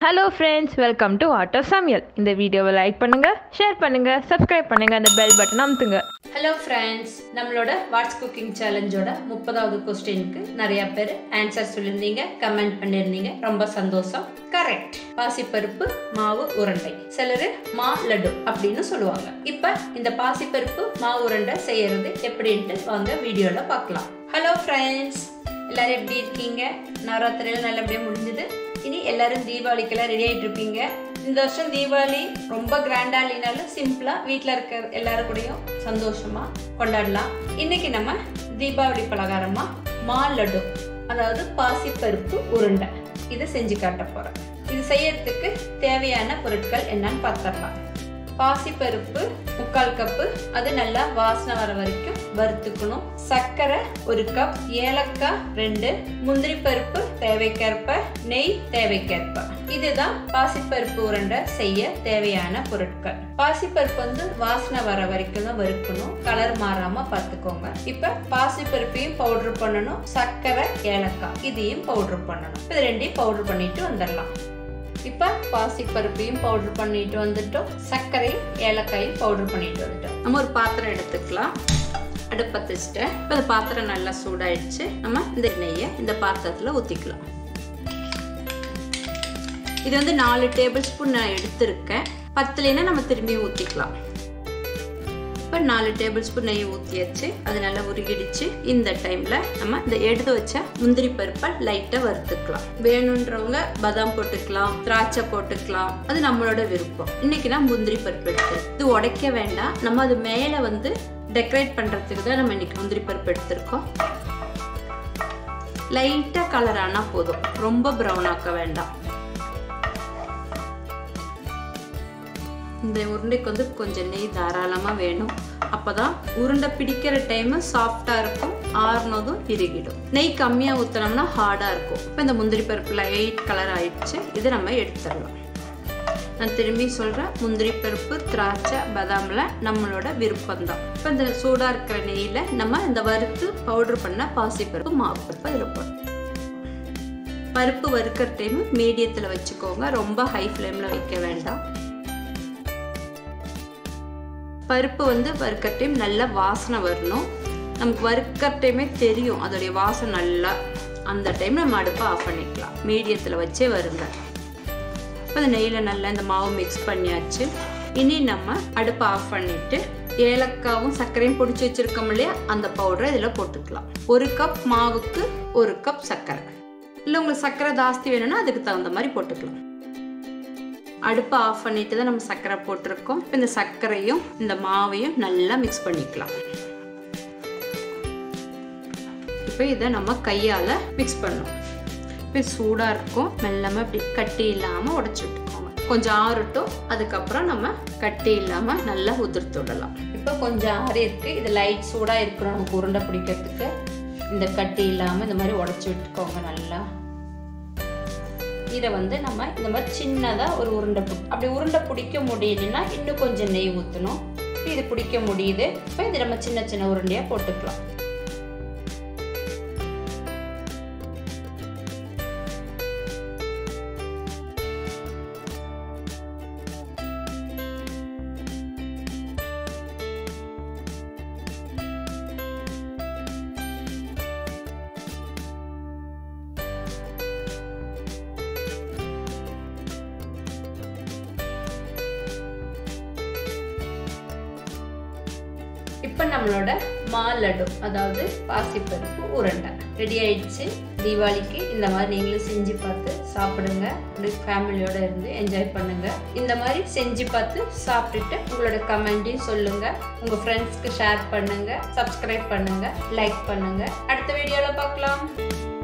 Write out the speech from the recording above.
hello friends welcome to auto சமையல் இந்த வீடியோவை லைக் பண்ணுங்க ஷேர் பண்ணுங்க சப்ஸ்கிரைப் பண்ணுங்க அந்த பெல் பட்டன் அமுத்துங்க ஹலோ ஃப்ரெண்ட்ஸ் நம்மளோட வாட்ஸ் குக்கிங் சேலஞ்சோட முப்பதாவது கொஸ்டினுக்கு நிறைய பேர் ஆன்சர் சொல்லியிருந்தீங்க கமெண்ட் பண்ணியிருந்தீங்க ரொம்ப சந்தோஷம் கரெக்ட் பாசிப்பருப்பு மாவு உருண்டை சிலர் மா லட்டு அப்படின்னு சொல்லுவாங்க இப்போ இந்த பாசிப்பருப்பு மாவு உருண்டை செய்யறது எப்படின்ட்டு வாங்க வீடியோல பார்க்கலாம் ஹலோ ஃப்ரெண்ட்ஸ் எல்லாரும் எப்படி இருக்கீங்க நவராத்திரியில் நல்லபடியாக முடிஞ்சது இனி எல்லாரும் தீபாவளிக்கெல்லாம் ரெடி ஆகிட்டு இருப்பீங்க இந்த வருஷம் தீபாவளி ரொம்ப கிராண்டா இல்லைனாலும் சிம்பிளா வீட்டில் இருக்க எல்லாரும் கூடயும் சந்தோஷமா கொண்டாடலாம் இன்னைக்கு நம்ம தீபாவளி பலகாரமா மா லட்டு அதாவது பாசிப்பருப்பு உருண்டை இதை செஞ்சு காட்ட போறோம் இது செய்யறதுக்கு தேவையான பொருட்கள் என்னன்னு பார்த்துடலாம் பாசிப்பருப்பு முக்கால் கப்பு அது நல்லா வாசனை வர வரைக்கும் வறுத்துக்கணும் சர்க்கரை ஒரு கப் ஏலக்காய் ரெண்டு முந்திரி பருப்பு தேவைக்கேற்ப நெய் தேவைக்கேற்ப இதுதான் பாசிப்பருப்பு உருண்டை செய்ய தேவையான பொருட்கள் பாசிப்பருப்பு வந்து வாசனை வர வரைக்கும் தான் வறுக்கணும் கலர் மாறாம பார்த்துக்கோங்க இப்ப பாசிப்பருப்பையும் பவுடர் பண்ணணும் சர்க்கரை ஏலக்காய் இதையும் பவுடர் பண்ணணும் இது ரெண்டையும் பவுடர் பண்ணிட்டு வந்துடலாம் இப்போ பாசிப்பருப்பையும் பவுடர் பண்ணிட்டு வந்துட்டோம் சர்க்கரையும் ஏலக்காயும் பவுடர் பண்ணிட்டு வந்துட்டோம் நம்ம ஒரு பாத்திரம் எடுத்துக்கலாம் அடுப்பை வச்சுட்டேன் இப்போ இந்த பாத்திரம் நல்லா சூடாயிடுச்சு நம்ம இந்த நெய்யை இந்த பாத்திரத்தில் ஊற்றிக்கலாம் இது வந்து நாலு டேபிள் ஸ்பூன் நான் எடுத்திருக்கேன் பத்துலேன்னா நம்ம திரும்பி ஊற்றிக்கலாம் இப்போ நாலு டேபிள் ஸ்பூன் நெய் ஊற்றியாச்சு அது நல்லா உருகிடுச்சு இந்த டைமில் நம்ம இந்த எடுத்து வச்ச முந்திரி பருப்பை லைட்டாக வறுத்துக்கலாம் வேணுன்றவங்க பாதாம் போட்டுக்கலாம் திராட்சை போட்டுக்கலாம் அது நம்மளோட விருப்பம் இன்னைக்கு நான் முந்திரி பருப்பு எடுத்து இது உடைக்க வேண்டாம் நம்ம அது மேலே வந்து டெக்கரேட் பண்ணுறதுக்கு தான் நம்ம இன்னைக்கு முந்திரி பருப்பு எடுத்திருக்கோம் லைட்டாக கலர் ஆனால் போதும் ரொம்ப ப்ரௌன் ஆக்க வேண்டாம் இந்த உருண்டைக்கு வந்து கொஞ்சம் நெய் தாராளமாக வேணும் அப்போ தான் உருண்டை பிடிக்கிற டைமு சாஃப்டாக இருக்கும் ஆறுனதும் இறுகிடும் நெய் கம்மியாக ஊற்றினோம்னா ஹார்டாக இருக்கும் இப்போ இந்த முந்திரி பருப்பு லைட் கலர் ஆயிடுச்சு இதை நம்ம எடுத்துடலாம் நான் திரும்பி சொல்கிறேன் முந்திரி பருப்பு திராட்சை பதாமில் நம்மளோட விருப்பம் தான் இப்போ இந்த சூடாக இருக்கிற நெய்யில் நம்ம இந்த வறுத்து பவுடர் பண்ண பாசிப்பருப்பு மாவு பருப்பு அதில் போடணும் பருப்பு வறுக்கிற டைம் மீடியத்தில் வச்சுக்கோங்க ரொம்ப ஹை ஃப்ளேமில் வைக்க வேண்டாம் பருப்பு வந்து வறுக்கிற டைம் நல்லா வாசனை வரணும் நமக்கு வறுக்கிற டைமே தெரியும் அதோடைய வாசனை நல்லா அந்த டைம் நம்ம அடுப்பை ஆஃப் பண்ணிக்கலாம் மீடியத்தில் வச்சே வருங்க இப்போ இந்த நெய்யில் நல்லா இந்த மாவு மிக்ஸ் பண்ணியாச்சு இனி நம்ம அடுப்பை ஆஃப் பண்ணிவிட்டு ஏலக்காவும் சர்க்கரையும் பிடிச்சி வச்சுருக்கோம் இல்லையா அந்த பவுடரை இதில் போட்டுக்கலாம் ஒரு கப் மாவுக்கு ஒரு கப் சர்க்கரை இல்லை உங்களுக்கு சர்க்கரை ஜாஸ்தி வேணும்னா அதுக்கு தகுந்த மாதிரி போட்டுக்கலாம் அடுப்பை ஆஃப் பண்ணிட்டு தான் நம்ம சர்க்கரை போட்டிருக்கோம் இப்போ இந்த சர்க்கரையும் இந்த மாவையும் நல்லா மிக்ஸ் பண்ணிக்கலாம் இப்போ இதை நம்ம கையால் மிக்ஸ் பண்ணோம் இப்போ சூடாக இருக்கும் மெல்லமாக இப்படி கட்டி இல்லாமல் உடச்சி விட்டுக்கோங்க கொஞ்சம் ஆறட்டும் அதுக்கப்புறம் நம்ம கட்டி இல்லாமல் நல்லா உதிர்த்து விடலாம் இப்போ கொஞ்சம் ஆறி இருக்கு இது லைட் சூடாக இருக்கணும் நமக்கு உருண்டை பிடிக்கிறதுக்கு இந்த கட்டி இல்லாமல் இந்த மாதிரி உடச்சி விட்டுக்கோங்க நல்லா இதை வந்து நம்ம இந்த மாதிரி சின்னதாக ஒரு உருண்டை பிடி அப்படி உருண்டை பிடிக்க முடியலன்னா இன்னும் கொஞ்சம் நெய் ஊற்றணும் இது பிடிக்க முடியுது இப்போ இது நம்ம சின்ன சின்ன உருண்டையாக போட்டுக்கலாம் இப்போ நம்மளோட மா லட்டு அதாவது பாசிப்பருப்பு உருண்டை ரெடி ஆயிடுச்சு தீபாவளிக்கு இந்த மாதிரி நீங்களும் செஞ்சு பார்த்து சாப்பிடுங்க ஃபேமிலியோட இருந்து என்ஜாய் பண்ணுங்க இந்த மாதிரி செஞ்சு பார்த்து சாப்பிட்டுட்டு உங்களோட கமெண்ட்டையும் சொல்லுங்க உங்க ஃப்ரெண்ட்ஸ்க்கு ஷேர் பண்ணுங்க சப்ஸ்கிரைப் பண்ணுங்க லைக் பண்ணுங்க அடுத்த வீடியோவில் பார்க்கலாம்